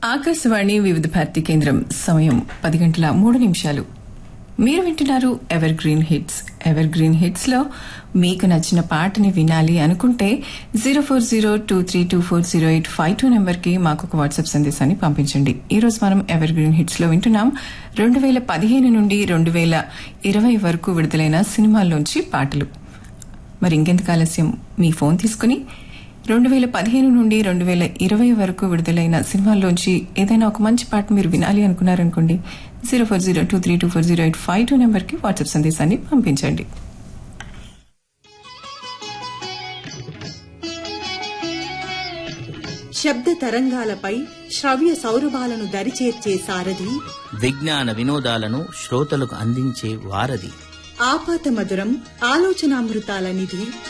ఆకాశవాణి వివిధ భారతి కేంద్రం సమయం పది గంటల మూడు నిమిషాలు మీరు వింటున్నారు evergreen hits evergreen hits లో మీకు నచ్చిన పాటని వినాలి అనుకుంటే zero four zero two three two four zero eight five two number కి మాకు ఒక వాట్సాప్ సందేశాన్ని పంపించండి ఈ రోజు మనం ఎవర్ గ్రీన్ హిట్స్ లో వింటున్నాం రెండు వేల పదిహేను నుండి రెండు వేల ఇరవై వరకు విడుదలైన సినిమాల్లోంచి పాటలు మరి ఇంకెందుకు ఆలస్యం మీ ఫోన్ తీసుకుని రెండు వేల పదిహేను నుండి రెండు వేల ఇరవై వరకు విడుదలైన సినిమాల్లోంచి ఏదైనా ఒక మంచి పాట మీరు వినాలి అనుకున్నారనుకోండి zero four zero two three two four zero eight five two నెంబర్కి వాట్సాప్ సందేశాన్ని పంపించండి శబ్ద తరంగాలపై శ్రవ్య సౌరభాలను దరిచేర్చే సారథి విజ్ఞాన వినోదాలను శ్రోతలకు అందించే వారధి ఆపాత మధురం ఆలోచనామృతాల నిధి